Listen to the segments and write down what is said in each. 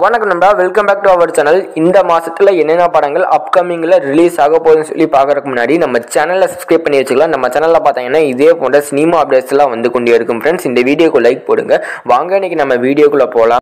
வணக்கம் நண்பா welcome back to our channel இந்த மாசத்துல என்னென்ன படங்கள் அப்கமிங்ல ரிலீஸ் ஆக போகுதுன்னு சொல்லி பார்க்கறதுக்கு முன்னாடி நம்ம சேனலை சப்ஸ்கிரைப் பண்ணி வச்சுக்கலாம் நம்ம சேனல்ல பார்த்தீங்கன்னா இதே போன்ற சினிமா அப்டேட்ஸ் எல்லாம் வந்து கொண்டே இருக்கும் ஃப்ரெண்ட்ஸ் இந்த வீடியோக்கு லைக் போடுங்க வாங்க இன்னைக்கு நம்ம வீடியோக்குள்ள போகலாம்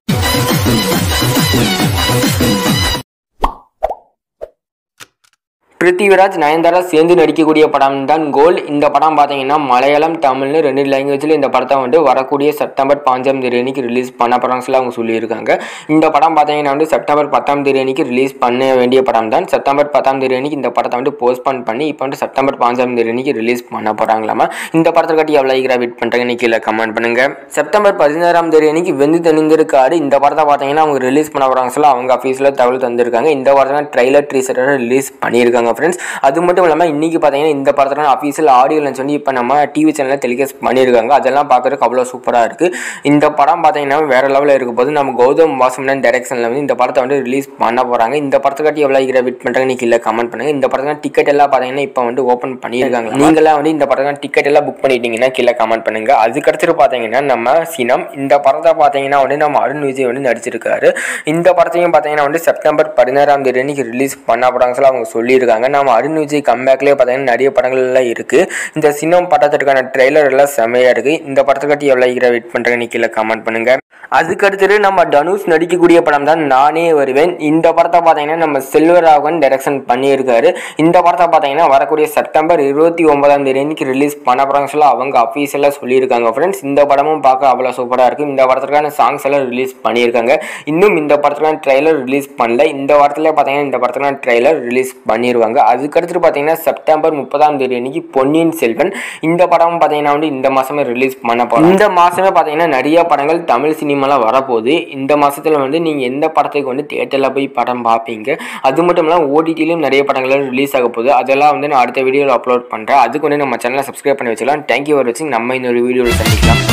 பிருத்திவிராஜ் நயன்தாரா சேர்ந்து நடிக்கக்கூடிய படம் தான் கோல் இந்த படம் பார்த்தீங்கன்னா மலையாளம் தமிழ்னு ரெண்டு லாங்குவேஜில் இந்த படத்தை வந்து வரக்கூடிய செப்டம்பர் பாஞ்சாம் தேதி அன்னைக்கு ரிலீஸ் பண்ண படம் சொல்லி அவங்க சொல்லியிருக்காங்க இந்த படம் பார்த்தீங்கன்னா வந்து செப்டம்பர் பத்தாம் தேதி அன்னைக்கு ரிலீஸ் பண்ண வேண்டிய படம் தான் செப்டம்பர் பத்தாம் தேதி அன்னைக்கு இந்த படத்தை வந்து போஸ்ட்பான் பண்ணி இப்போ வந்து செப்டம்பர் பாஞ்சாம் தேதி அன்னைக்கு ரிலீஸ் பண்ண போகிறாங்களாமா இந்த படத்தை கட்டி எவ்வளோ ஈகரா வெயிட் பண்ணுறீங்கன்னு கீழே கமெண்ட் பண்ணுங்க செப்டம்பர் பதினாறாம் தேதி அன்னைக்கு வெந்து தெளிந்திருக்காரு இந்த படத்தை பார்த்தீங்கன்னா அவங்க ரிலீஸ் பண்ண போகிறாங்க சொல்ல அவங்க அஃபீஸில் தகவல் தந்திருக்காங்க இந்த படத்தை ட்ரைலர் ட்ரீசரோட ரிலீஸ் பண்ணியிருக்காங்க ஃப்ரெண்ட்ஸ் அது மட்டும் இல்லாமல் இன்றைக்கி பார்த்தீங்கன்னா இந்த படத்தில் அஃபீஷியல் ஆடியோ லன்ச் வந்து இப்போ நம்ம டிவி சேனலில் டெலிகாஸ்ட் பண்ணியிருக்காங்க அதெல்லாம் பார்க்குறதுக்கு அவ்வளோ சூப்பராக இருக்குது இந்த படம் பார்த்தீங்கன்னா வேறு லெவலில் இருக்க போது நம்ம கௌதம் வாசுமன் டைரக்ஷனில் வந்து இந்த படத்தை வந்து ரிலீஸ் பண்ண போகிறாங்க இந்த படத்தை கட்டி எவ்வளோ இருக்கிற வெயிட் பண்ணுறாங்க கீழே கமெண்ட் பண்ணுங்கள் இந்த படத்துக்கு டிக்கெட் எல்லாம் பார்த்தீங்கன்னா இப்போ வந்து ஓப்பன் பண்ணியிருக்காங்க நீங்களாம் வந்து இந்த படத்துக்கு டிக்கெட் எல்லாம் புக் பண்ணிட்டீங்கன்னா கீழே கமெண்ட் பண்ணுங்கள் அதுக்கடுத்து பார்த்தீங்கன்னா நம்ம சினம் இந்த படத்தை பார்த்தீங்கன்னா வந்து நம்ம அருண் விஜய் வந்து நடிச்சிருக்காரு இந்த படத்தையும் பார்த்தீங்கன்னா வந்து செப்டம்பர் பதினாறாம் தேதி அன்னைக்கு ரிலீஸ் பண்ண போகிறாங்க சொல்லி அவங்க சொல்லியிருக்காங்க நம்ம அருண் விஜய் கம்பேக்லேயே பார்த்தீங்கன்னா நிறைய படங்கள் எல்லாம் இருக்குது இந்த சினம் படத்திற்கான ட்ரெய்லர் எல்லாம் செமையாக இருக்குது இந்த படத்தை கட்டி எவ்வளோ ஈர வெயிட் பண்ணுறேன்னு கீழே கமெண்ட் பண்ணுங்கள் அதுக்கடுத்தது நம்ம தனுஷ் நடிக்கக்கூடிய படம் தான் நானே வருவேன் இந்த படத்தை பார்த்தீங்கன்னா நம்ம செல்வராகவன் டைரக்ஷன் பண்ணியிருக்காரு இந்த படத்தை பார்த்தீங்கன்னா வரக்கூடிய செப்டம்பர் இருபத்தி ஒன்பதாம் தேதி அன்னைக்கு ரிலீஸ் பண்ண போகிறாங்க சொல்ல அவங்க அஃபீஷியலாக சொல்லியிருக்காங்க ஃப்ரெண்ட்ஸ் இந்த படமும் பார்க்க அவ்வளோ சூப்பராக இருக்குது இந்த படத்துக்கான சாங்ஸ் எல்லாம் ரிலீஸ் பண்ணியிருக்காங்க இன்னும் இந்த படத்துக்கான ட்ரெய்லர் ரிலீஸ் பண்ணல இந்த வாரத்தில் பார்த்தீங்கன்னா இந்த படத்துக்கான ட்ரெய்லர் ரிலீஸ் பண்ணிடுவாங்க அதுக்கடுத்து பார்த்தீங்கன்னா செப்டம்பர் முப்பதாம் தேதி அன்னைக்கு பொன்னியின் செல்வன் இந்த படமும் பார்த்தீங்கன்னா வந்து இந்த மாதமே ரிலீஸ் பண்ண போகிறோம் இந்த மாதமே பார்த்தீங்கன்னா நிறைய படங்கள் தமிழ் சினிமாவில் வரப்போகுது இந்த மாதத்தில் வந்து நீங்கள் எந்த படத்துக்கு வந்து தேட்டரில் போய் படம் பார்ப்பீங்க அது மட்டும் இல்லாமல் ஓடிடிலையும் நிறைய படங்கள் ரிலீஸ் ஆக போகுது அதெல்லாம் வந்து நான் அடுத்த வீடியோவில் அப்லோட் பண்ணுறேன் அதுக்கு வந்து நம்ம சேனலை சப்ஸ்கிரைப் பண்ணி வச்சுக்கலாம் தேங்க்யூ ஃபார் வாட்சிங் நம்ம இன்னொரு வீடியோவில் சந்திக்கலாம்